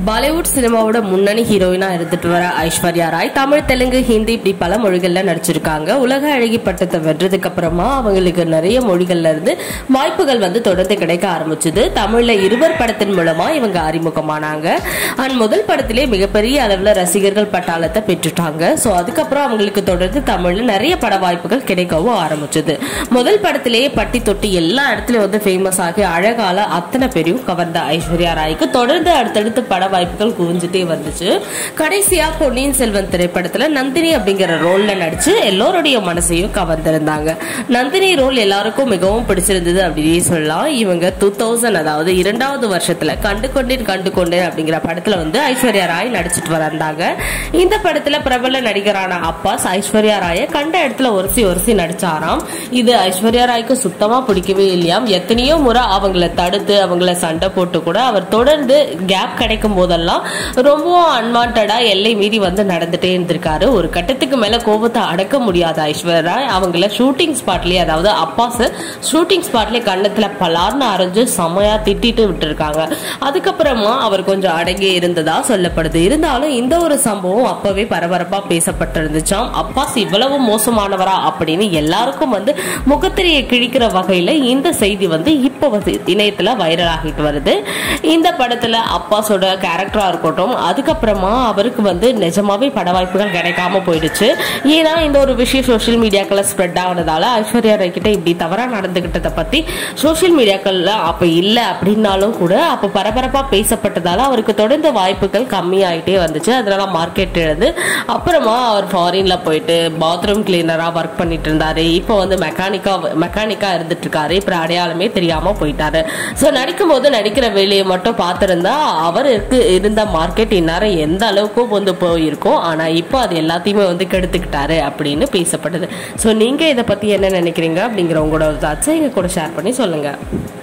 பாலிவுட் சினிமாவோட முன்னணி ஹீரோயினா இருந்துட்டு வர ஐஸ்வர்யா ராய் தமிழ் தெலுங்கு ஹிந்தி இப்படி பல மொழிகள்ல நடிச்சிருக்காங்க உலக அழகி பட்டத்தை வென்றதுக்கு அப்புறமா அவங்களுக்கு நிறைய மொழிகள்ல இருந்து வாய்ப்புகள் வந்து தொடர்ந்து கிடைக்க ஆரம்பிச்சது தமிழ்ல இருவர் படத்தின் மூலமா இவங்க அறிமுகமானாங்க அண்ட் முதல் படத்திலே மிகப்பெரிய அளவுல ரசிகர்கள் பட்டாளத்தை பெற்றுட்டாங்க ஸோ அதுக்கப்புறம் அவங்களுக்கு தொடர்ந்து தமிழ்ல நிறைய பட வாய்ப்புகள் கிடைக்கவும் ஆரம்பிச்சது முதல் படத்திலேயே பட்டி தொட்டி எல்லா இடத்துலயும் வந்து ஃபேமஸ் ஆகி அழகால அத்தனை பேரையும் கவர்ந்த ஐஸ்வர்யா ராய்க்கு தொடர்ந்து அடுத்தடுத்து பட வாய்ப்புகள் குவிஞ்சிட்டே வந்துச்சு கடைசியா பொன்னியின் செல்வன் திரைப்படத்துல நந்தினி அப்படிங்கிற ரோல்ல நடிச்சு எல்லோருடைய மனசையும் கவர்ந்திருந்தாங்க நந்தினி ரோல் எல்லாருக்கும் மிகவும் பிடிச்சிருந்தது அப்படின்னே சொல்லலாம் இவங்க டூ தௌசண்ட் அதாவது இரண்டாவது வருஷத்துல கண்டு கொண்டேன் கண்டு கொண்டேன் அப்படிங்கிற படத்துல வந்து ஐஸ்வர்யா ராய் நடிச்சிட்டு வந்தாங்க இந்த படத்துல பிரபல நடிகரான அப்பாஸ் ஐஸ்வர்யா ராயை கண்ட இடத்துல ஒருசி ஒருசி நடிச்சாராம் இது ஐஸ்வர்யா ராய்க்கு சுத்தமா பிடிக்கவே இல்லையாம் எத்தனையோ முறை அவங்கள தடுத்து அவங்கள சண்டை போட்டு கூட அவர் தொடர்ந்து கேப் கிடைக்கும் போதெல்லாம் ரொம்பவும் அன்வான்டா எல்லை மீறி வந்து நடந்துட்டே இருந்திருக்காரு ஒரு கட்டத்துக்கு மேல கோபத்தை அடக்க முடியாத ஐஸ்வர்யா ராய் அவங்கள ஷூட்டிங் ஸ்பாட்லயே அதாவது அப்பாஸ் ஷூட்டிங் ஸ்பாட்லயே கண்ணத்துல பலார்னு அரைஞ்சு செமையா திட்டிட்டு விட்டுருக்காங்க அதுக்கப்புறமா அவர் கொஞ்சம் அடங்கி இருந்ததா சொல்லப்படுது இருந்தாலும் இந்த ஒரு சம்பவம் அப்பவே பரபரப்பா பேசப்பட்டிருந்துச்சாம் அப்பாஸ் இவ்வளவு மோசமானவரா அப்படின்னு எல்லாருக்கும் வந்து முகத்திரையை கிழிக்கிற வகையில இந்த செய்தி வந்து இப்போ வந்து இணையத்துல வைரல் ஆகிட்டு வருது இந்த படத்துல அப்பாஸோட கேரக்டரா இருக்கட்டும் அதுக்கப்புறமா அவருக்கு வந்து நிஜமாவே பட வாய்ப்புகள் கிடைக்காம போயிடுச்சு ஏன்னா இந்த ஒரு விஷயம் சோஷியல் மீடியாக்கள் ஸ்ப்ரெட் ஆனதால ஐஸ்வர்யா ராய் கிட்ட இப்படி தவறா நடந்துகிட்டதை பத்தி சோஷியல் மீடியாக்கள்ல அப்ப இல்ல அப்படின்னாலும் கூட அப்ப பரபரப்பா பேசப்பட்டதால அவருக்கு தொடர்ந்து வாய்ப்புகள் கம்மியாயிட்டே வந்துச்சு அதனால மார்க்கெட் இழந்து அப்புறமா அவர் ஃபாரின்ல போயிட்டு பாத்ரூம் கிளீனரா ஒர்க் பண்ணிட்டு இருந்தாரு இப்போ வந்து மெக்கானிக்கா மெக்கானிக்கா இருந்துட்டு இருக்காரு இப்போ அடையாளமே தெரியாம போயிட்டாரு ஸோ நடிக்கும் போது நடிக்கிற வேலையை மட்டும் பார்த்திருந்தா அவருக்கு இருந்த மார்க்கெட் இந்நேரம் எந்த அளவுக்கு வந்து போயிருக்கும் ஆனா இப்போ அது எல்லாத்தையுமே வந்து கெடுத்துக்கிட்டாரு அப்படின்னு பேசப்படுது ஸோ நீங்க இதை பத்தி என்ன நினைக்கிறீங்க அப்படிங்கிற உங்களோட தாட்சை எங்க கூட ஷேர் பண்ணி சொல்லுங்க